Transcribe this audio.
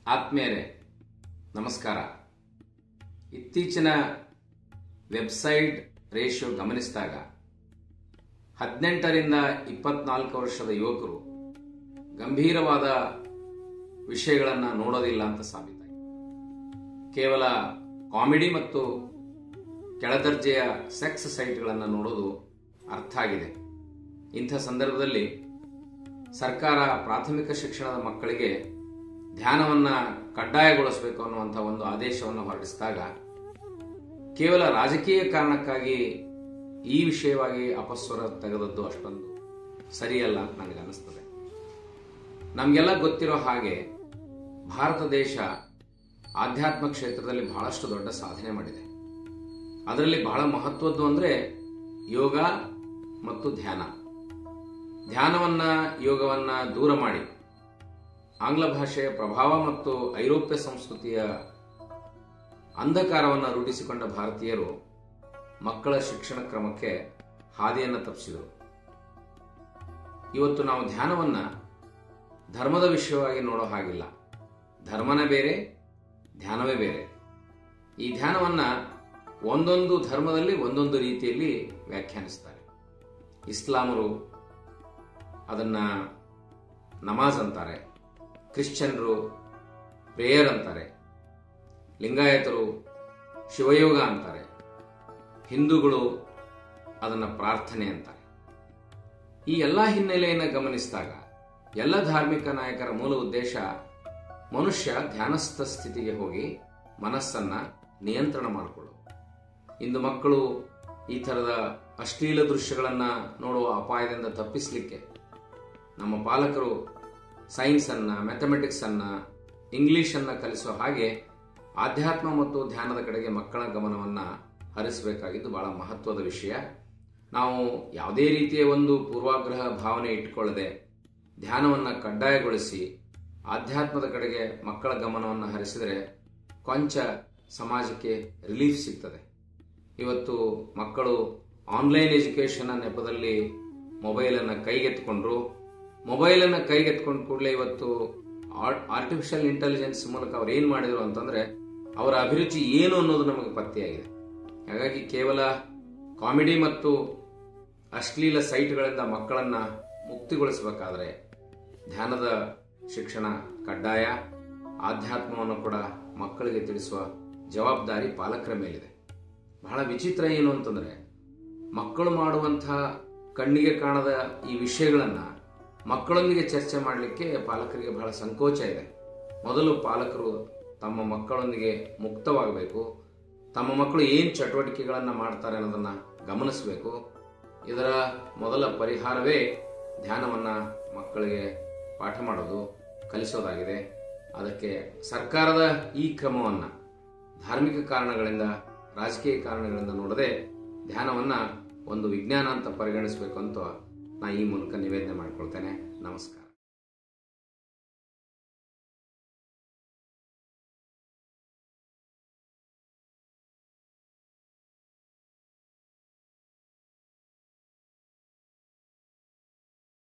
ಆತ್ಮೀಯರೇ ನಮಸ್ಕಾರ ಇತ್ತೀಚಿನ ವೆಬ್ಸೈಟ್ ರೇಷಿಯೋ ಗಮನಿಸಿದಾಗ ಹದಿನೆಂಟರಿಂದ ಇಪ್ಪತ್ನಾಲ್ಕು ವರ್ಷದ ಯುವಕರು ಗಂಭೀರವಾದ ವಿಷಯಗಳನ್ನು ನೋಡೋದಿಲ್ಲ ಅಂತ ಸಾಬೀತಾಗಿದೆ ಕೇವಲ ಕಾಮಿಡಿ ಮತ್ತು ಕೆಳದರ್ಜೆಯ ಸೆಕ್ಸ್ ಸೈಟ್ಗಳನ್ನು ನೋಡೋದು ಅರ್ಥ ಆಗಿದೆ ಇಂಥ ಸಂದರ್ಭದಲ್ಲಿ ಸರ್ಕಾರ ಪ್ರಾಥಮಿಕ ಶಿಕ್ಷಣದ ಮಕ್ಕಳಿಗೆ ಧ್ಯಾನವನ್ನು ಕಡ್ಡಾಯಗೊಳಿಸಬೇಕು ಅನ್ನುವಂಥ ಒಂದು ಆದೇಶವನ್ನು ಹೊರಡಿಸಿದಾಗ ಕೇವಲ ರಾಜಕೀಯ ಕಾರಣಕ್ಕಾಗಿ ಈ ವಿಷಯವಾಗಿ ಅಪಸ್ವರ ತೆಗೆದದ್ದು ಅಷ್ಟೊಂದು ಸರಿಯಲ್ಲ ಅಂತ ನನಗೆ ಅನಿಸ್ತದೆ ನಮಗೆಲ್ಲ ಗೊತ್ತಿರೋ ಹಾಗೆ ಭಾರತ ದೇಶ ಆಧ್ಯಾತ್ಮ ಕ್ಷೇತ್ರದಲ್ಲಿ ಬಹಳಷ್ಟು ದೊಡ್ಡ ಸಾಧನೆ ಮಾಡಿದೆ ಅದರಲ್ಲಿ ಬಹಳ ಮಹತ್ವದ್ದು ಅಂದರೆ ಯೋಗ ಮತ್ತು ಧ್ಯಾನ ಧ್ಯಾನವನ್ನ ಯೋಗವನ್ನ ದೂರ ಮಾಡಿ ಆಂಗ್ಲ ಭಾಷೆಯ ಪ್ರಭಾವ ಮತ್ತು ಐರೋಪ್ಯ ಸಂಸ್ಕೃತಿಯ ಅಂಧಕಾರವನ್ನು ರೂಢಿಸಿಕೊಂಡ ಭಾರತೀಯರು ಮಕ್ಕಳ ಶಿಕ್ಷಣ ಕ್ರಮಕ್ಕೆ ಹಾದಿಯನ್ನು ತಪ್ಪಿಸಿದರು ಇವತ್ತು ನಾವು ಧ್ಯಾನವನ್ನ ಧರ್ಮದ ವಿಷಯವಾಗಿ ನೋಡೋ ಹಾಗಿಲ್ಲ ಧರ್ಮನೇ ಬೇರೆ ಧ್ಯಾನವೇ ಬೇರೆ ಈ ಧ್ಯಾನವನ್ನ ಒಂದೊಂದು ಧರ್ಮದಲ್ಲಿ ಒಂದೊಂದು ರೀತಿಯಲ್ಲಿ ವ್ಯಾಖ್ಯಾನಿಸ್ತಾರೆ ಇಸ್ಲಾಮರು ಅದನ್ನ ನಮಾಜ್ ಅಂತಾರೆ ಕ್ರಿಶ್ಚಿಯನ್ರು ಪ್ರೇಯರ್ ಅಂತಾರೆ ಲಿಂಗಾಯತರು ಶಿವಯೋಗ ಅಂತಾರೆ ಹಿಂದೂಗಳು ಅದನ್ನು ಪ್ರಾರ್ಥನೆ ಅಂತಾರೆ ಈ ಎಲ್ಲ ಹಿನ್ನೆಲೆಯನ್ನು ಗಮನಿಸಿದಾಗ ಎಲ್ಲ ಧಾರ್ಮಿಕ ನಾಯಕರ ಮೂಲ ಉದ್ದೇಶ ಮನುಷ್ಯ ಧ್ಯಾನಸ್ಥ ಸ್ಥಿತಿಗೆ ಹೋಗಿ ಮನಸ್ಸನ್ನ ನಿಯಂತ್ರಣ ಮಾಡಿಕೊಳ್ಳು ಇಂದು ಮಕ್ಕಳು ಈ ಥರದ ಅಶ್ಲೀಲ ದೃಶ್ಯಗಳನ್ನು ನೋಡುವ ಅಪಾಯದಿಂದ ತಪ್ಪಿಸಲಿಕ್ಕೆ ನಮ್ಮ ಪಾಲಕರು ಸೈನ್ಸನ್ನು ಮ್ಯಾಥಮೆಟಿಕ್ಸನ್ನು ಇಂಗ್ಲಿಷನ್ನು ಕಲಿಸೋ ಹಾಗೆ ಆಧ್ಯಾತ್ಮ ಮತ್ತು ಧ್ಯಾನದ ಕಡೆಗೆ ಮಕ್ಕಳ ಗಮನವನ್ನು ಹರಿಸಬೇಕಾಗಿದ್ದು ಬಹಳ ಮಹತ್ವದ ವಿಷಯ ನಾವು ಯಾವುದೇ ರೀತಿಯ ಒಂದು ಪೂರ್ವಾಗ್ರಹ ಭಾವನೆ ಇಟ್ಟುಕೊಳ್ಳದೆ ಧ್ಯಾನವನ್ನು ಕಡ್ಡಾಯಗೊಳಿಸಿ ಆಧ್ಯಾತ್ಮದ ಕಡೆಗೆ ಮಕ್ಕಳ ಗಮನವನ್ನು ಹರಿಸಿದರೆ ಕೊಂಚ ಸಮಾಜಕ್ಕೆ ರಿಲೀಫ್ ಸಿಗ್ತದೆ ಇವತ್ತು ಮಕ್ಕಳು ಆನ್ಲೈನ್ ಎಜುಕೇಷನ್ ನೆಪದಲ್ಲಿ ಮೊಬೈಲನ್ನು ಕೈಗೆತ್ತಿಕೊಂಡ್ರು ಮೊಬೈಲನ್ನು ಕೈಗೆತ್ಕೊಂಡ ಕೂಡಲೇ ಇವತ್ತು ಆರ್ಟಿಫಿಷಿಯಲ್ ಇಂಟೆಲಿಜೆನ್ಸ್ ಮೂಲಕ ಅವ್ರು ಏನು ಮಾಡಿದ್ರು ಅಂತಂದ್ರೆ ಅವರ ಅಭಿರುಚಿ ಏನು ಅನ್ನೋದು ನಮಗೆ ಪತ್ತೆಯಾಗಿದೆ ಹಾಗಾಗಿ ಕೇವಲ ಕಾಮಿಡಿ ಮತ್ತು ಅಶ್ಲೀಲ ಸೈಟ್ಗಳಿಂದ ಮಕ್ಕಳನ್ನ ಮುಕ್ತಿಗೊಳಿಸಬೇಕಾದ್ರೆ ಧ್ಯಾನದ ಶಿಕ್ಷಣ ಕಡ್ಡಾಯ ಆಧ್ಯಾತ್ಮವನ್ನು ಕೂಡ ಮಕ್ಕಳಿಗೆ ತಿಳಿಸುವ ಜವಾಬ್ದಾರಿ ಪಾಲಕರ ಮೇಲಿದೆ ಬಹಳ ವಿಚಿತ್ರ ಏನು ಅಂತಂದ್ರೆ ಮಕ್ಕಳು ಮಾಡುವಂತಹ ಕಣ್ಣಿಗೆ ಕಾಣದ ಈ ವಿಷಯಗಳನ್ನು ಮಕ್ಕಳೊಂದಿಗೆ ಚರ್ಚೆ ಮಾಡಲಿಕ್ಕೆ ಪಾಲಕರಿಗೆ ಬಹಳ ಸಂಕೋಚ ಇದೆ ಮೊದಲು ಪಾಲಕರು ತಮ್ಮ ಮಕ್ಕಳೊಂದಿಗೆ ಮುಕ್ತವಾಗಬೇಕು ತಮ್ಮ ಮಕ್ಕಳು ಏನು ಚಟುವಟಿಕೆಗಳನ್ನು ಮಾಡ್ತಾರೆ ಅನ್ನೋದನ್ನು ಗಮನಿಸಬೇಕು ಇದರ ಮೊದಲ ಪರಿಹಾರವೇ ಧ್ಯಾನವನ್ನು ಮಕ್ಕಳಿಗೆ ಪಾಠ ಮಾಡೋದು ಕಲಿಸೋದಾಗಿದೆ ಅದಕ್ಕೆ ಸರ್ಕಾರದ ಈ ಕ್ರಮವನ್ನು ಧಾರ್ಮಿಕ ಕಾರಣಗಳಿಂದ ರಾಜಕೀಯ ಕಾರಣಗಳಿಂದ ನೋಡದೆ ಧ್ಯಾನವನ್ನು ಒಂದು ವಿಜ್ಞಾನ ಅಂತ ಪರಿಗಣಿಸಬೇಕು ಅಂತ ನಾ ಈ ಮೂಲಕ ನಿವೇದನೆ ಮಾಡ್ಕೊಳ್ತೇನೆ ನಮಸ್ಕಾರ